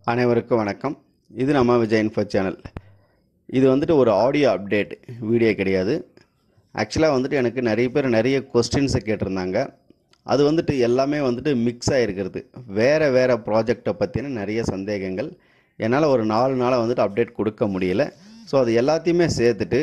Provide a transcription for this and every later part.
அனைவருக்கும் வணக்கம் இது நம்ம விஜய் இன்ஃபோ சேனல் இது வந்துட்டு ஒரு ஆடியோ அப்டேட் வீடியோ கிடையாது ஆக்சுவலாக வந்துட்டு எனக்கு நிறைய பேர் நிறைய கொஸ்டின்ஸை கேட்டிருந்தாங்க அது வந்துட்டு எல்லாமே வந்துட்டு மிக்ஸ் ஆகிருக்கிறது வேறு வேறு ப்ராஜெக்டை பற்றின நிறைய சந்தேகங்கள் என்னால் ஒரு நாலு நாளாக வந்துட்டு அப்டேட் கொடுக்க முடியல ஸோ அது எல்லாத்தையுமே சேர்த்துட்டு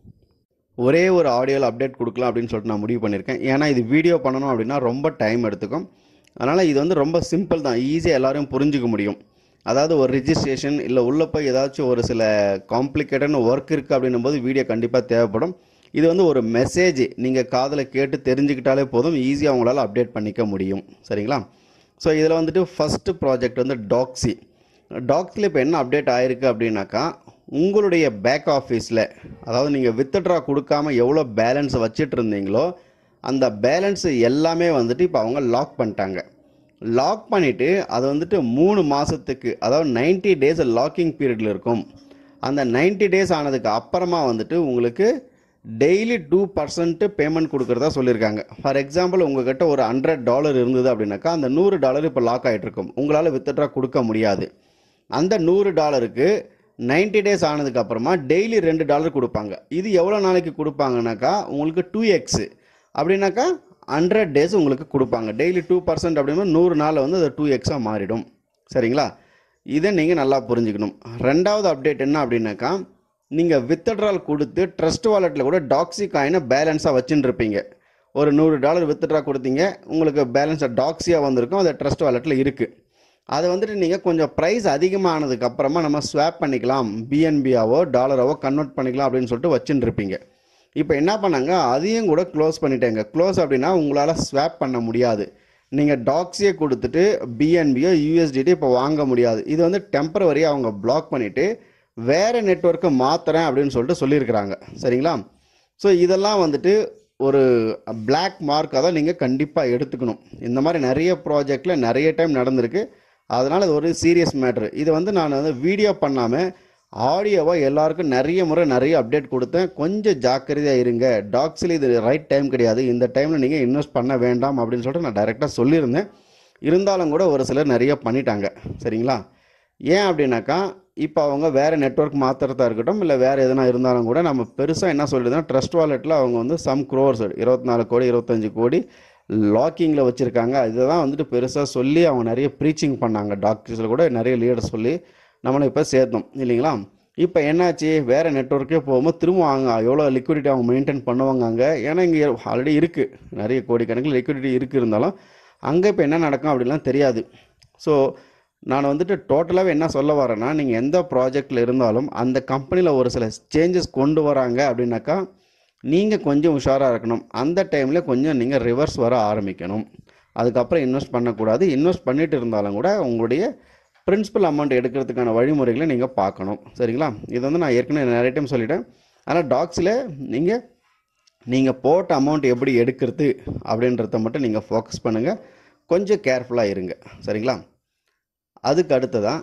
ஒரே ஒரு ஆடியோவில் அப்டேட் கொடுக்கலாம் அப்படின்னு சொல்லிட்டு நான் முடிவு பண்ணியிருக்கேன் ஏன்னா இது வீடியோ பண்ணணும் அப்படின்னா ரொம்ப டைம் எடுத்துக்கும் அதனால் இது வந்து ரொம்ப சிம்பிள் தான் ஈஸியாக எல்லாரும் புரிஞ்சுக்க முடியும் அதாவது ஒரு ரிஜிஸ்ட்ரேஷன் இல்லை உள்ளே போய் ஏதாச்சும் ஒரு சில காம்ப்ளிகேட்டான ஒர்க் இருக்குது அப்படின்னும் போது வீடியோ கண்டிப்பாக தேவைப்படும் இது வந்து ஒரு மெசேஜ் நீங்கள் காதில் கேட்டு தெரிஞ்சுக்கிட்டாலே போதும் ஈஸியாக உங்களால் அப்டேட் பண்ணிக்க முடியும் சரிங்களா ஸோ இதில் வந்துட்டு ஃபஸ்ட்டு ப்ராஜெக்ட் வந்து டாக்ஸி டாக்ஸில் இப்போ என்ன அப்டேட் ஆயிருக்கு அப்படின்னாக்கா உங்களுடைய பேக் ஆஃபீஸில் அதாவது நீங்கள் வித்ட்ரா கொடுக்காம எவ்வளோ பேலன்ஸ் வச்சுட்டு இருந்தீங்களோ அந்த பேலன்ஸ் எல்லாமே வந்துட்டு இப்போ அவங்க லாக் பண்ணிட்டாங்க லாக் பண்ணிவிட்டு அது வந்துட்டு மூணு மாதத்துக்கு அதாவது 90 டேஸ் லாக்கிங் பீரியடில் இருக்கும் அந்த 90 டேஸ் ஆனதுக்கு அப்புறமா வந்துட்டு உங்களுக்கு டெய்லி டூ பர்சன்ட் பேமெண்ட் கொடுக்குறதா சொல்லியிருக்காங்க ஃபார் எக்ஸாம்பிள் உங்ககிட்ட ஒரு ஹண்ட்ரட் டாலர் இருந்தது அப்படின்னாக்கா அந்த நூறு டாலர் இப்போ லாக் ஆகிட்டு இருக்கும் உங்களால் வித்ட்ரா கொடுக்க முடியாது அந்த நூறு டாலருக்கு 90 டேஸ் ஆனதுக்கு அப்புறமா டெய்லி ரெண்டு டாலர் கொடுப்பாங்க இது எவ்வளோ நாளைக்கு கொடுப்பாங்கனாக்கா உங்களுக்கு டூ எக்ஸு அப்படின்னாக்கா ஹண்ட்ரட் டேஸ் உங்களுக்கு கொடுப்பாங்க டெய்லி டூ பர்சன்ட் அப்படின்னா நூறு நாளில் வந்து அது டூ எக்ஸாக மாறிடும் சரிங்களா இதை நீங்கள் நல்லா புரிஞ்சுக்கணும் ரெண்டாவது அப்டேட் என்ன அப்படின்னாக்கா நீங்கள் வித்ட்ரால் கொடுத்து ட்ரஸ்ட் வாலெட்டில் கூட டாக்ஸி காயினை பேலன்ஸாக வச்சுட்டு இருப்பீங்க ஒரு நூறு டாலர் வித்ட்ரா கொடுத்தீங்க உங்களுக்கு பேலன்ஸாக டாக்ஸியாக வந்திருக்கும் அது ட்ரஸ்ட் வாலெட்டில் இருக்குது அதை வந்துட்டு நீங்கள் கொஞ்சம் ப்ரைஸ் அதிகமானதுக்கு அப்புறமா நம்ம ஸ்வாப் பண்ணிக்கலாம் பிஎன்பியாவோ டாலராவோ கன்வெர்ட் பண்ணிக்கலாம் அப்படின்னு சொல்லிட்டு வச்சுட்டு இருப்பீங்க இப்போ என்ன பண்ணாங்க அதையும் கூட க்ளோஸ் பண்ணிட்டாங்க க்ளோஸ் அப்படின்னா உங்களால் ஸ்வாப் பண்ண முடியாது நீங்கள் டாக்ஸியை கொடுத்துட்டு பிஎன்பியோ யூஎஸ்டிடி இப்போ வாங்க முடியாது இது வந்து டெம்பரவரியாக அவங்க பிளாக் பண்ணிவிட்டு வேறு நெட்ஒர்க்கை மாற்றுறேன் அப்படின்னு சொல்லிட்டு சொல்லியிருக்கிறாங்க சரிங்களா ஸோ இதெல்லாம் வந்துட்டு ஒரு பிளாக் மார்க்காக தான் நீங்கள் கண்டிப்பாக எடுத்துக்கணும் இந்த மாதிரி நிறைய ப்ராஜெக்டில் நிறைய டைம் நடந்திருக்கு அதனால் இது ஒரு சீரியஸ் மேட்ரு இது வந்து நான் வந்து வீடியோ பண்ணாமல் ஆடியோவாக எல்லாருக்கும் நிறைய முறை நிறைய அப்டேட் கொடுத்தேன் கொஞ்சம் ஜாக்கிரதையாக இருங்க டாக்ஸில் இது ரைட் டைம் கிடையாது இந்த டைமில் நீங்கள் இன்வெஸ்ட் பண்ண வேண்டாம் அப்படின்னு சொல்லிட்டு நான் டைரெக்டாக சொல்லியிருந்தேன் இருந்தாலும் கூட ஒரு சிலர் நிறைய பண்ணிட்டாங்க சரிங்களா ஏன் அப்படின்னாக்கா இப்போ அவங்க வேறு நெட்ஒர்க் மாற்றுறதா இருக்கட்டும் இல்லை வேறு எதனா இருந்தாலும் கூட நம்ம பெருசாக என்ன சொல்லிடுதுன்னா ட்ரஸ்ட் வாலெட்டில் அவங்க வந்து சம் க்ரோர்ஸ் இருபத்தி நாலு கோடி இருபத்தஞ்சு கோடி லாக்கிங்கில் வச்சுருக்காங்க இதை தான் வந்துட்டு பெருசாக சொல்லி அவங்க நிறைய ப்ரீச்சிங் பண்ணாங்க டாக்டர்ஸில் கூட நிறைய லீடர் சொல்லி நம்மளை இப்போ சேர்த்தோம் இல்லைங்களா இப்போ என்னாச்சு வேறு நெட்ஒர்க்கே போகும்போது திரும்ப அவங்க எவ்வளோ லிக்விடிட்டி அவங்க மெயின்டைன் பண்ணுவாங்க அங்கே ஏன்னா இங்கே ஆல்ரெடி இருக்குது நிறைய கோடிக்கணக்கில் லிக்விடிட்டி இருக்குது இருந்தாலும் அங்கே இப்போ என்ன நடக்கும் அப்படிலாம் தெரியாது ஸோ நான் வந்துட்டு டோட்டலாகவே என்ன சொல்ல வரேன்னா நீங்கள் எந்த ப்ராஜெக்டில் இருந்தாலும் அந்த கம்பெனியில் ஒரு சில சேஞ்சஸ் கொண்டு வராங்க அப்படின்னாக்கா நீங்கள் கொஞ்சம் உஷாராக இருக்கணும் அந்த டைமில் கொஞ்சம் நீங்கள் ரிவர்ஸ் வர ஆரம்பிக்கணும் அதுக்கப்புறம் இன்வெஸ்ட் பண்ணக்கூடாது இன்வெஸ்ட் பண்ணிட்டு இருந்தாலும் கூட உங்களுடைய பிரின்சிபல் அமௌண்ட் எடுக்கிறதுக்கான வழிமுறைகளை நீங்கள் பார்க்கணும் சரிங்களா இது வந்து நான் ஏற்கனவே நிறைய டைம் சொல்லிட்டேன் ஆனால் டாக்ஸில் நீங்கள் நீங்கள் போட்ட அமௌண்ட் எப்படி எடுக்கிறது அப்படின்றத மட்டும் நீங்கள் ஃபோக்கஸ் பண்ணுங்கள் கொஞ்சம் கேர்ஃபுல்லாக இருங்க சரிங்களா அதுக்கு அடுத்ததான்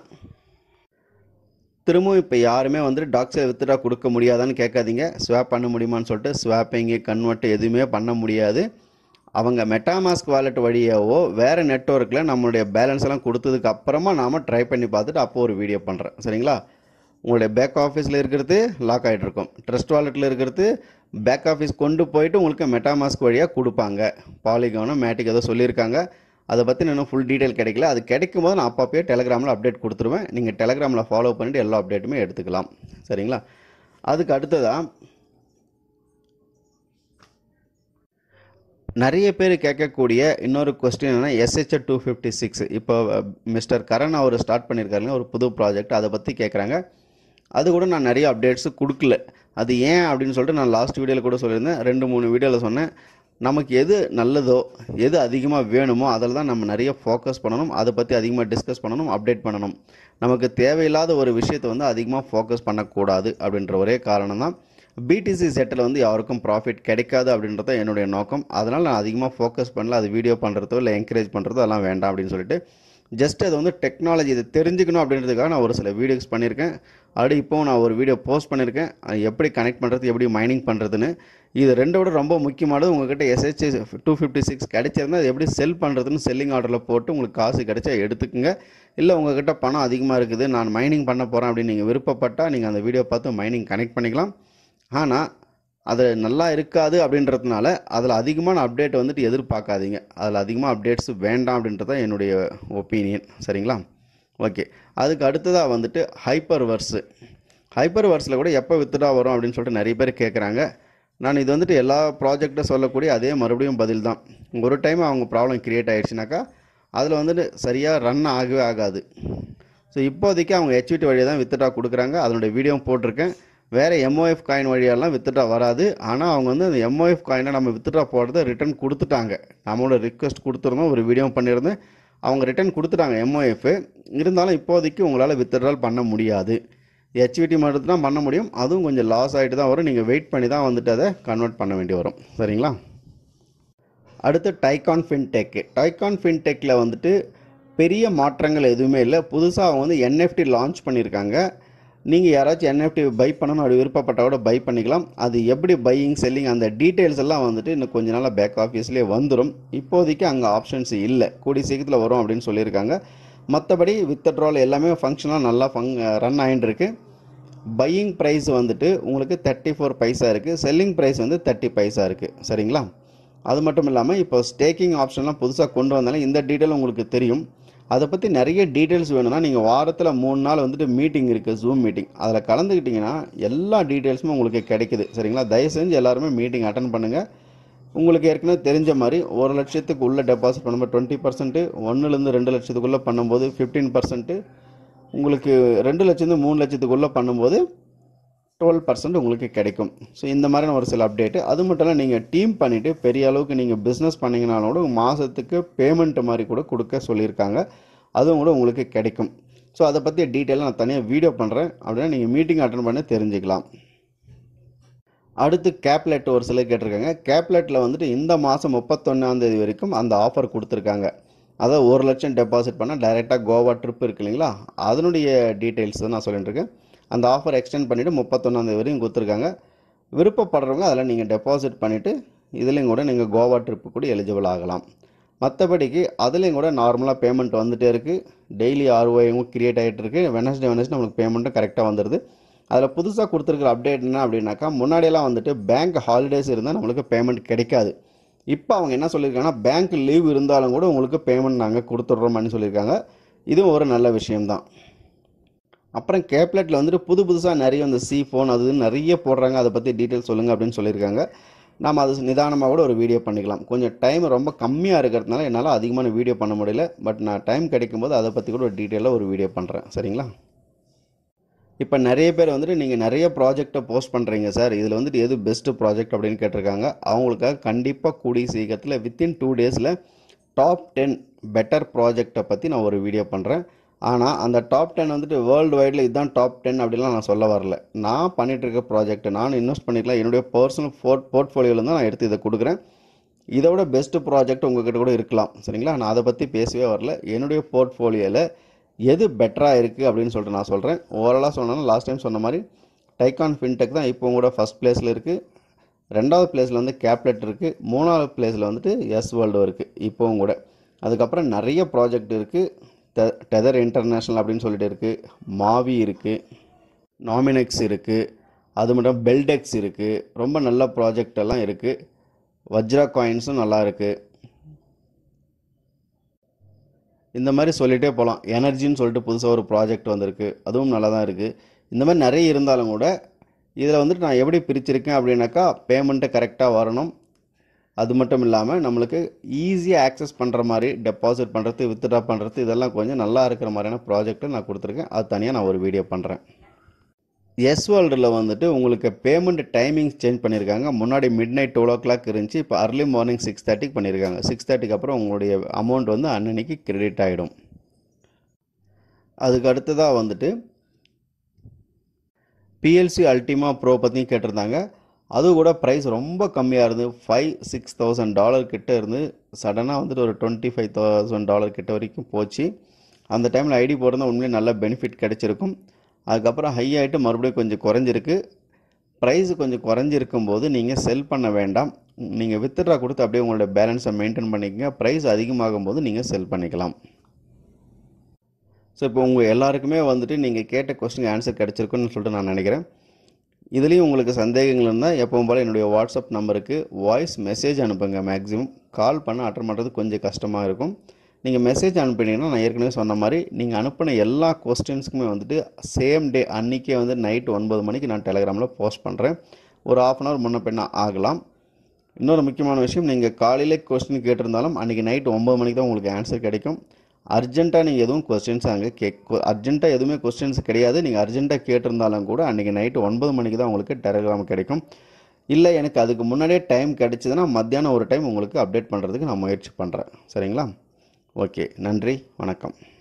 திரும்பவும் இப்போ யாருமே வந்துட்டு டாக்ஸை வித்துட்டா கொடுக்க முடியாதான்னு கேட்காதீங்க ஸ்வாப் பண்ண முடியுமான்னு சொல்லிட்டு ஸ்வாப்பிங்கு கன்வெர்ட் எதுவுமே பண்ண முடியாது அவங்க மெட்டாமாஸ்க் வாலெட் வழியாவோ வேறு நெட்ஒர்க்கில் நம்மளுடைய பேலன்ஸ் எல்லாம் கொடுத்ததுக்கு அப்புறமா நாம் ட்ரை பண்ணி பார்த்துட்டு அப்போ ஒரு வீடியோ பண்ணுறேன் சரிங்களா உங்களுடைய பேக் ஆஃபீஸில் இருக்கிறது லாக் ஆகிட்டு இருக்கும் ட்ரஸ்ட் வாலெட்டில் இருக்கிறது பேக் ஆஃபீஸ் கொண்டு போயிட்டு உங்களுக்கு மெட்டாமாஸ்க் வழியாக கொடுப்பாங்க பாலிகானோ மேட்டிக் ஏதோ சொல்லியிருக்காங்க அதை பற்றி இன்னும் ஃபுல் டீட்டெயில் கிடைக்கல அது கிடைக்கும் போது நான் அப்பப்போயே டெலகிராமில் அப்டேட் கொடுத்துருவேன் நீங்கள் டெலகிராமில் ஃபாலோ பண்ணிவிட்டு எல்லா அப்டேட்டுமே எடுத்துக்கலாம் சரிங்களா அதுக்கு அடுத்ததாக நிறைய பேர் கேட்கக்கூடிய இன்னொரு கொஸ்டின் என்னன்னா எஸ்ஹெச் டூ ஃபிஃப்டி சிக்ஸ் இப்போ மிஸ்டர் கரண் அவர் ஸ்டார்ட் பண்ணியிருக்காருங்க ஒரு புது ப்ராஜெக்ட் அதை பற்றி கேட்குறாங்க அது கூட நான் நிறைய அப்டேட்ஸு கொடுக்கல அது ஏன் அப்படின்னு சொல்லிட்டு நான் லாஸ்ட் வீடியோவில் கூட சொல்லியிருந்தேன் ரெண்டு மூணு வீடியோவில் சொன்னேன் நமக்கு எது நல்லதோ எது அதிகமாக வேணுமோ அதில் தான் நம்ம நிறைய ஃபோக்கஸ் பண்ணணும் அதை பற்றி அதிகமாக டிஸ்கஸ் பண்ணணும் அப்டேட் பண்ணணும் நமக்கு தேவையில்லாத ஒரு விஷயத்தை வந்து அதிகமாக ஃபோக்கஸ் பண்ணக்கூடாது அப்படின்ற ஒரே காரணம் தான் பிடிசி செட்டில் வந்து யாருக்கும் ப்ராஃபிட் கிடைக்காது அப்படின்றத என்னுடைய நோக்கம் அதனால் நான் அதிகமாக ஃபோக்கஸ் பண்ணல அது வீடியோ பண்ணுறதோ இல்லை என்கரேஜ் பண்ணுறதோ அதெல்லாம் வேண்டாம் அப்படின்னு சொல்லிட்டு ஜஸ்ட் அது வந்து டெக்னாலஜி இதை தெரிஞ்சுக்கணும் அப்படின்றதுக்காக நான் ஒரு சில வீடியோஸ் பண்ணியிருக்கேன் ஆல்ரெடி இப்போவும் நான் ஒரு வீடியோ போஸ்ட் பண்ணியிருக்கேன் அது எப்படி கனெக்ட் பண்ணுறது எப்படி மைனிங் பண்ணுறதுன்னு இது ரெண்டோட ரொம்ப முக்கியமானது உங்ககிட்ட எஸ்ஹெச் டூ ஃபிஃப்டி சிக்ஸ் கிடைச்சிருந்தா அது எப்படி செல் பண்ணுறதுன்னு செல்லிங் ஆர்டரில் போட்டு உங்களுக்கு காசு கிடைச்சா எடுத்துக்கங்க இல்லை உங்ககிட்ட பணம் அதிகமாக இருக்குது நான் மைனிங் பண்ண போகிறேன் அப்படின்னு நீங்கள் விருப்பப்பட்டால் நீங்கள் அந்த வீடியோ பார்த்து மைனிங் கனெக்ட் பண்ணிக்கலாம் ஆனால் அது நல்லா இருக்காது அப்படின்றதுனால அதில் அதிகமான அப்டேட் வந்துட்டு எதிர்பார்க்காதீங்க அதில் அதிகமாக அப்டேட்ஸ் வேண்டாம் அப்படின்றது தான் என்னுடைய ஒப்பீனியன் சரிங்களா ஓகே அதுக்கு அடுத்ததாக வந்துட்டு ஹைப்பர் வர்ஸு ஹைப்பர் வர்ஸில் கூட எப்போ வித்துடா வரும் அப்படின்னு சொல்லிட்டு நிறைய பேர் கேட்குறாங்க நான் இது வந்துட்டு எல்லா ப்ராஜெக்டை சொல்லக்கூடிய அதே மறுபடியும் பதில் தான் ஒரு டைம் அவங்க ப்ராப்ளம் கிரியேட் ஆயிடுச்சுனாக்கா அதில் வந்துட்டு சரியாக ரன் ஆகவே ஆகாது ஸோ இப்போதைக்கு அவங்க ஹெச்விடி வழியாக தான் வித்துட்டா கொடுக்குறாங்க அதனுடைய வீடியோவும் போட்டிருக்கேன் வேறு எம்ஓஎஃப் காயின் வழியெல்லாம் வித்துட்டா வராது ஆனால் அவங்க வந்து அந்த எம்ஓஎஃப் காயினை நம்ம வித்துட்ரா போடுறத ரிட்டர்ன் கொடுத்துட்டாங்க நம்மளோட ரிக்வஸ்ட் கொடுத்துருந்தோம் ஒரு வீடியோ பண்ணியிருந்தேன் அவங்க ரிட்டர்ன் கொடுத்துட்டாங்க எம்ஓஎஃப் இருந்தாலும் இப்போதைக்கு உங்களால் வித்ட்ரால் பண்ண முடியாது ஹெச்விடி மட்டும் தான் பண்ண முடியும் அதுவும் கொஞ்சம் லாஸ் ஆகிட்டு தான் வரும் நீங்கள் வெயிட் பண்ணி தான் வந்துட்டு அதை கன்வெர்ட் பண்ண வேண்டி வரும் சரிங்களா அடுத்து டைகான் ஃபின்டெக் டைகான் ஃபின்டெக்கில் வந்துட்டு பெரிய மாற்றங்கள் எதுவுமே இல்லை புதுசாக அவங்க வந்து என்எஃப்டி லான்ச் பண்ணியிருக்காங்க நீங்கள் யாராச்சும் என்எஃப்டி பை பண்ணணும் அப்படி விருப்பப்பட்டால் கூட பை பண்ணிக்கலாம் அது எப்படி பையிங் செல்லிங் அந்த டீட்டெயில்ஸ் எல்லாம் வந்துட்டு இன்னும் கொஞ்ச நாளாக பேக் ஆஃபீஸ்லேயே வந்துடும் இப்போதைக்கு அங்கே ஆப்ஷன்ஸ் இல்லை கூடி சீக்கிரத்தில் வரும் அப்படின்னு சொல்லியிருக்காங்க மற்றபடி வித்ட்ரால் எல்லாமே ஃபங்க்ஷனாக நல்லா ஃபங் ரன் ஆகிட்டு இருக்கு பையிங் ப்ரைஸ் வந்துட்டு உங்களுக்கு தேர்ட்டி ஃபோர் பைசா இருக்குது செல்லிங் ப்ரைஸ் வந்து தேர்ட்டி பைசா இருக்குது சரிங்களா அது மட்டும் இல்லாமல் இப்போ ஸ்டேக்கிங் ஆப்ஷன்லாம் புதுசாக கொண்டு வந்தாலும் இந்த டீட்டெயில் உங்களுக்கு தெரியும் அதை பற்றி நிறைய டீட்டெயில்ஸ் வேணும்னா நீங்கள் வாரத்தில் மூணு நாள் வந்துட்டு மீட்டிங் இருக்குது ஜூம் மீட்டிங் அதில் கலந்துக்கிட்டிங்கன்னா எல்லா டீட்டெயில்ஸுமே உங்களுக்கு கிடைக்குது சரிங்களா தயவு செஞ்சு எல்லாருமே மீட்டிங் அட்டன் பண்ணுங்கள் உங்களுக்கு ஏற்கனவே தெரிஞ்ச மாதிரி ஒரு லட்சத்துக்கு உள்ள டெபாசிட் பண்ணும்போது டுவெண்ட்டி பர்சன்ட்டு ஒன்றுலேருந்து ரெண்டு லட்சத்துக்குள்ளே பண்ணும்போது ஃபிஃப்டீன் பர்சன்ட்டு உங்களுக்கு ரெண்டு லட்சத்து மூணு லட்சத்துக்குள்ளே பண்ணும்போது டுவெல் பர்சன்ட் உங்களுக்கு கிடைக்கும் ஸோ இந்த மாதிரியான ஒரு சில அப்டேட்டு அது மட்டும் இல்லை நீங்கள் டீம் பண்ணிவிட்டு பெரிய அளவுக்கு நீங்கள் பிஸ்னஸ் பண்ணிங்கனாலும் கூட மாதத்துக்கு பேமெண்ட் மாதிரி கூட கொடுக்க சொல்லியிருக்காங்க அதுவும் கூட உங்களுக்கு கிடைக்கும் ஸோ அதை பற்றி டீட்டெயிலாக நான் தனியாக வீடியோ பண்ணுறேன் அப்படின்னா நீங்கள் மீட்டிங் அட்டன் பண்ணி தெரிஞ்சுக்கலாம் அடுத்து கேப்லெட் ஒரு சிலர் கேட்டிருக்காங்க கேப்லெட்டில் வந்துட்டு இந்த மாதம் முப்பத்தொன்னாந்தேதி வரைக்கும் அந்த ஆஃபர் கொடுத்துருக்காங்க அதாவது ஒரு லட்சம் டெபாசிட் பண்ணால் டைரெக்டாக கோவா ட்ரிப் இருக்கு இல்லைங்களா அதனுடைய டீட்டெயில்ஸ் தான் நான் சொல்லிட்டு இருக்கேன் அந்த ஆஃபர் எக்ஸ்டெண்ட் பண்ணிவிட்டு முப்பத்தொன்னாந்தேதி வரையும் கொடுத்துருக்காங்க விருப்பப்படுறவங்க அதில் நீங்கள் டெபாசிட் பண்ணிவிட்டு இதுலேயும் கூட நீங்கள் கோவா ட்ரிப்பு கூட எலிஜிபிள் ஆகலாம் மற்றபடிக்கு அதுலேயும் கூட நார்மலாக பேமெண்ட் வந்துட்டே இருக்குது டெய்லி ஆர்ஓயும் கிரியேட் ஆகிட்டு இருக்கு வெனஸ்டே வெனஸ்டே நம்மளுக்கு பேமெண்ட்டும் கரெக்டாக வந்துடுது அதில் புதுசாக கொடுத்துருக்குற அப்டேட் என்ன அப்படின்னாக்கா முன்னாடியெல்லாம் வந்துட்டு பேங்க் ஹாலிடேஸ் இருந்தால் நம்மளுக்கு பேமெண்ட் கிடைக்காது இப்போ அவங்க என்ன சொல்லியிருக்காங்கன்னா பேங்க் லீவ் இருந்தாலும் கூட உங்களுக்கு பேமெண்ட் நாங்கள் கொடுத்துட்றோம்னு சொல்லியிருக்காங்க இதுவும் ஒரு நல்ல விஷயம்தான் அப்புறம் கேப்லெட்டில் வந்துட்டு புது புதுசாக நிறைய இந்த சி ஃபோன் அது இதுன்னு நிறைய போடுறாங்க அதை பற்றி டீட்டெயில் சொல்லுங்கள் அப்படின்னு சொல்லியிருக்காங்க நாம் அது நிதானமாக கூட ஒரு வீடியோ பண்ணிக்கலாம் கொஞ்சம் டைம் ரொம்ப கம்மியாக இருக்கிறதுனால என்னால் அதிகமான வீடியோ பண்ண முடியல பட் நான் டைம் கிடைக்கும்போது அதை பற்றி கூட ஒரு டீட்டெயிலாக ஒரு வீடியோ பண்ணுறேன் சரிங்களா இப்போ நிறைய பேர் வந்துட்டு நீங்கள் நிறைய ப்ராஜெக்டை போஸ்ட் பண்ணுறீங்க சார் இதில் வந்துட்டு எது பெஸ்ட்டு ப்ராஜெக்ட் அப்படின்னு கேட்டிருக்காங்க அவங்களுக்காக கண்டிப்பாக கூடிய சீக்கிரத்தில் வித்தின் டூ டேஸில் டாப் டென் பெட்டர் ப்ராஜெக்டை பற்றி நான் ஒரு வீடியோ பண்ணுறேன் ஆனால் அந்த டாப் டென் வந்துட்டு வேர்ல்டு வைடில் இதுதான் டாப் டென் அப்படிலாம் நான் சொல்ல வரல நான் பண்ணிட்டு இருக்க ப்ராஜெக்ட் நான் இன்வெஸ்ட் பண்ணிக்கலாம் என்னுடைய பர்சனல் போர்ட் போர்ட்ஃபோலியோவில் தான் நான் எடுத்து இதை கொடுக்குறேன் இதை விட பெஸ்ட் ப்ராஜெக்ட் உங்ககிட்ட கூட இருக்கலாம் சரிங்களா நான் அதை பற்றி பேசவே வரல என்னுடைய போர்ட்ஃபோலியோவில் எது பெட்டராக இருக்குது அப்படின்னு சொல்லிட்டு நான் சொல்கிறேன் ஓவராலாக சொன்னேன்னா லாஸ்ட் டைம் சொன்ன மாதிரி டைகான் ஃபின்டெக் தான் இப்போ கூட ஃபஸ்ட் பிளேஸில் இருக்குது ரெண்டாவது பிளேஸில் வந்து கேப்லெட் இருக்குது மூணாவது பிளேஸில் வந்துட்டு எஸ் வேர்ல்டு இருக்குது இப்போவும் கூட அதுக்கப்புறம் நிறைய ப்ராஜெக்ட் இருக்குது டெ டெதர் இன்டர்நேஷ்னல் அப்படின்னு சொல்லிட்டு இருக்குது மாவி இருக்குது நாமினெக்ஸ் இருக்குது அது மட்டும் பெல்டெக்ஸ் இருக்குது ரொம்ப நல்ல ப்ராஜெக்ட் எல்லாம் இருக்குது வஜ்ரா காயின்ஸும் நல்லா இருக்குது இந்த மாதிரி சொல்லிகிட்டே போகலாம் எனர்ஜின்னு சொல்லிட்டு புதுசாக ஒரு ப்ராஜெக்ட் வந்திருக்கு அதுவும் நல்லா தான் இருக்குது இந்த மாதிரி நிறைய இருந்தாலும் கூட இதில் வந்துட்டு நான் எப்படி பிரிச்சிருக்கேன் அப்படின்னாக்கா பேமெண்ட்டை கரெக்டாக வரணும் அது மட்டும் இல்லாமல் நம்மளுக்கு ஈஸியாக ஆக்சஸ் பண்ணுற மாதிரி டெபாசிட் பண்ணுறது வித்ட்ரா பண்ணுறது இதெல்லாம் கொஞ்சம் நல்லா இருக்கிற மாதிரியான ப்ராஜெக்ட்டை நான் கொடுத்துருக்கேன் அது தனியாக நான் ஒரு வீடியோ பண்ணுறேன் எஸ் வேர்ல்டில் வந்துட்டு உங்களுக்கு பேமெண்ட் டைமிங்ஸ் சேஞ்ச் பண்ணியிருக்காங்க முன்னாடி midnight twelve o'clock இருந்துச்சு இப்போ அர்லி மார்னிங் சிக்ஸ் தேர்ட்டிக்கு பண்ணியிருக்காங்க சிக்ஸ் தேர்ட்டிக்கு அப்புறம் உங்களுடைய அமௌண்ட் வந்து அன்னன்னைக்கு கிரெடிட் ஆகிடும் அதுக்கு அடுத்ததாக வந்துட்டு பிஎல்சி அல்டிமா ப்ரோ பற்றியும் கேட்டிருந்தாங்க அது கூட ப்ரைஸ் ரொம்ப கம்மியாக இருந்து ஃபைவ் சிக்ஸ் தௌசண்ட் டாலர் கிட்ட இருந்து சடனாக வந்துட்டு ஒரு டுவெண்ட்டி ஃபைவ் தௌசண்ட் டாலர் கிட்ட வரைக்கும் போச்சு அந்த டைமில் ஐடி போட்டிருந்தா உண்மையிலே நல்ல பெனிஃபிட் கிடைச்சிருக்கும் அதுக்கப்புறம் ஹை ஆகிட்டு மறுபடியும் கொஞ்சம் குறைஞ்சிருக்கு ப்ரைஸ் கொஞ்சம் குறைஞ்சிருக்கும் போது நீங்கள் செல் பண்ண வேண்டாம் நீங்கள் வித்ட்ரா கொடுத்து அப்படியே உங்களோட பேலன்ஸை மெயின்டைன் பண்ணிக்கங்க ப்ரைஸ் அதிகமாகும் போது நீங்கள் செல் பண்ணிக்கலாம் ஸோ இப்போ உங்கள் எல்லாருக்குமே வந்துட்டு நீங்கள் கேட்ட கொஸ்டின் ஆன்சர் கிடச்சிருக்குன்னு சொல்லிட்டு நான் நினைக்கிறேன் இதுலேயும் உங்களுக்கு சந்தேகங்கள் இருந்தால் எப்பவும் போல் என்னுடைய வாட்ஸ்அப் நம்பருக்கு வாய்ஸ் மெசேஜ் அனுப்புங்க மேக்ஸிமம் கால் பண்ண அட்டன் பண்ணுறது கொஞ்சம் கஷ்டமாக இருக்கும் நீங்கள் மெசேஜ் அனுப்பினீங்கன்னா நான் ஏற்கனவே சொன்ன மாதிரி நீங்கள் அனுப்பின எல்லா கொஸ்டின்ஸுக்குமே வந்துட்டு சேம் டே அன்றைக்கே வந்து நைட் ஒன்பது மணிக்கு நான் டெலகிராமில் போஸ்ட் பண்ணுறேன் ஒரு ஆஃப் அன் ஹவர் முன்ன பின்ன ஆகலாம் இன்னொரு முக்கியமான விஷயம் நீங்கள் காலையிலே கொஸ்டின் கேட்டிருந்தாலும் அன்றைக்கி நைட் ஒம்பது மணிக்கு தான் உங்களுக்கு ஆன்சர் கிடைக்கும் அர்ஜென்ட்டாக நீங்கள் எதுவும் கொஸ்டின்ஸ் அங்கே கேக் அர்ஜென்ட்டாக எதுவுமே கொஸ்டின்ஸ் கிடையாது நீங்கள் அர்ஜென்ட்டாக கேட்டிருந்தாலும் கூட அன்றைக்கி நைட்டு ஒன்பது மணிக்கு தான் உங்களுக்கு டெலகிராம் கிடைக்கும் இல்லை எனக்கு அதுக்கு முன்னாடியே டைம் கிடைச்சதுன்னா மத்தியானம் ஒரு டைம் உங்களுக்கு அப்டேட் பண்ணுறதுக்கு நான் முயற்சி பண்ணுறேன் சரிங்களா ஓகே நன்றி வணக்கம்